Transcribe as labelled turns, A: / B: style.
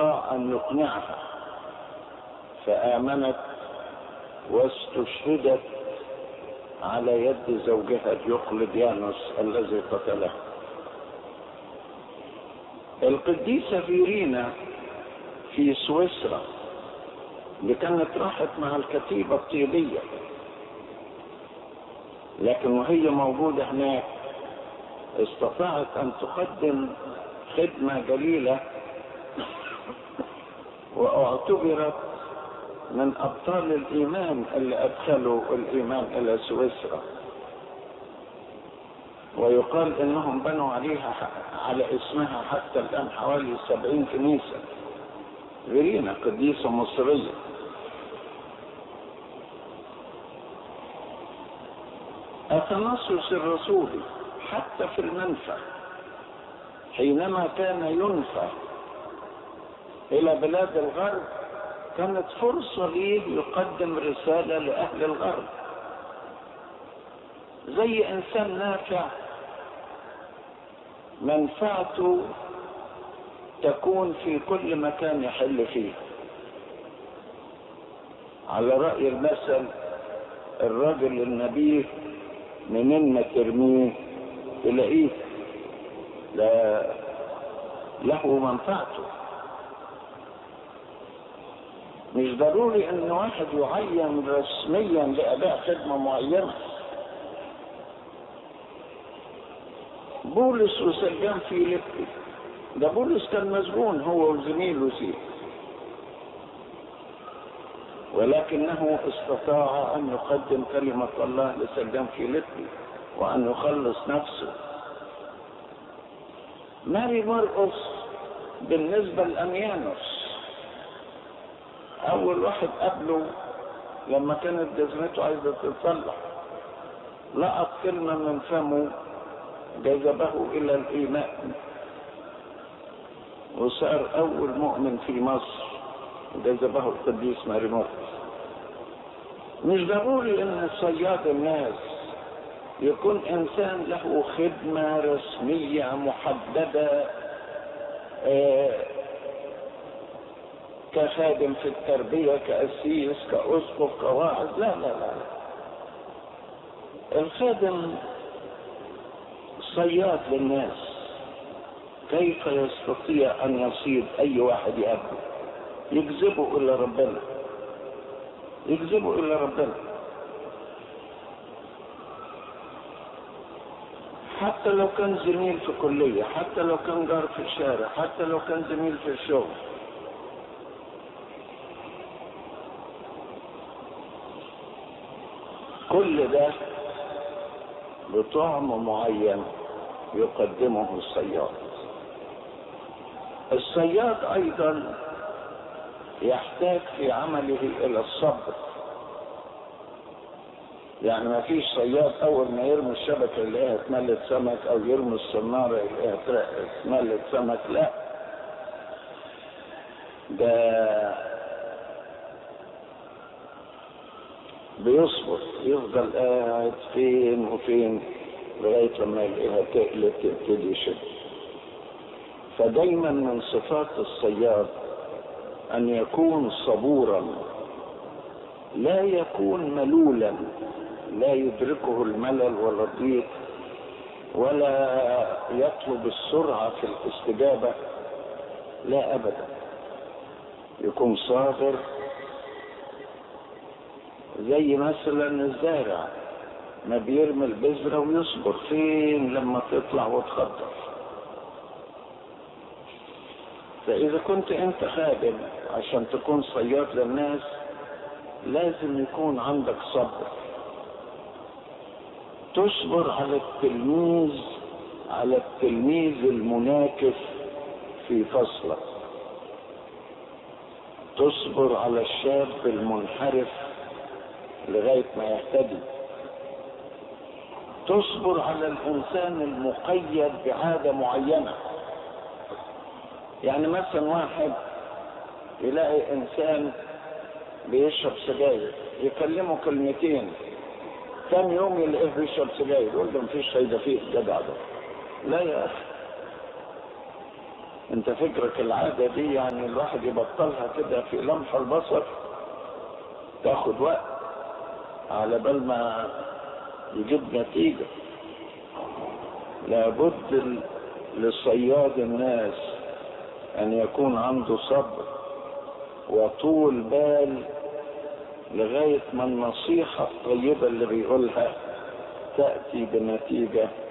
A: استطاع أن يقنعها فآمنت واستشهدت على يد زوجها ديوقلديانوس الذي قتله القديسة فيرينا في سويسرا اللي كانت راحت مع الكتيبة الطيبية لكن وهي موجودة هناك استطاعت أن تقدم خدمة جليلة واعتبرت من أبطال الإيمان اللي أدخلوا الإيمان إلى سويسرا ويقال إنهم بنوا عليها على اسمها حتى الآن حوالي سبعين كنيسة فيرينا قديسة مصرية أتنصص الرسولي حتى في المنفى حينما كان ينفى إلى بلاد الغرب كانت فرصة ليه يقدم رسالة لأهل الغرب زي إنسان نافع منفعته تكون في كل مكان يحل فيه على رأي المثل الرجل النبيه منين ما ترميه تلاقيه لا له منفعته مش ضروري ان واحد يعين رسميا لاداء خدمه معينه بولس وسجان فيليبي ده بولس كان مسجون هو وزميله فيه ولكنه استطاع ان يقدم كلمه الله لسجان فيليبي وان يخلص نفسه ماري مرقس بالنسبه لاميانوس اول واحد قبله لما كانت جزمته عايزه تتصلح لقط كلمه من فمه جذبه الى الايمان وصار اول مؤمن في مصر جذبه القديس ماري مرقس مش ضروري ان صياد الناس يكون انسان له خدمه رسميه محدده آه كخادم في التربية كأسيس كأسقف كواعظ لا لا لا الخادم صياد للناس كيف يستطيع أن يصيد أي واحد يقابله يجذبه إلى ربنا يجذبه إلى ربنا حتى لو كان زميل في كلية حتى لو كان جار في الشارع حتى لو كان زميل في الشغل كل ده بطعم معين يقدمه الصياد الصياد ايضا يحتاج في عمله الى الصبر يعني ما فيش صياد اول ما يرمي الشبكه يلاقيها اتملت سمك او يرمي الصناره يلاقيها اتملت سمك لا ده بيصبر يفضل قاعد فين وفين لغايه لما يلاقيها تقلب تبتدي يشد فدايما من صفات الصياد ان يكون صبورا لا يكون ملولا لا يدركه الملل ولا الضيق ولا يطلب السرعه في الاستجابه لا ابدا يكون صابر زي مثلا الزارع ما بيرمي البذرة ويصبر فين لما تطلع وتخضر فإذا كنت أنت خادم عشان تكون صياد للناس لازم يكون عندك صبر تصبر على التلميذ على التلميذ المناكف في فصلك تصبر على الشاب المنحرف لغاية ما يهتدي تصبر على الإنسان المقيد بعادة معينة يعني مثلا واحد يلاقي إنسان بيشرب سجاير يكلمه كلمتين كم يوم يلاقيه بيشرب سجاير يقول له مفيش فايدة فيه الجدع ده لا يا أخي انت فكرك العادة دي يعني الواحد يبطلها كده في لمح البصر تاخد وقت على بال ما يجيب نتيجة لابد لصياد الناس ان يكون عنده صبر وطول بال لغاية ما النصيحة الطيبة اللي بيقولها تأتي بنتيجة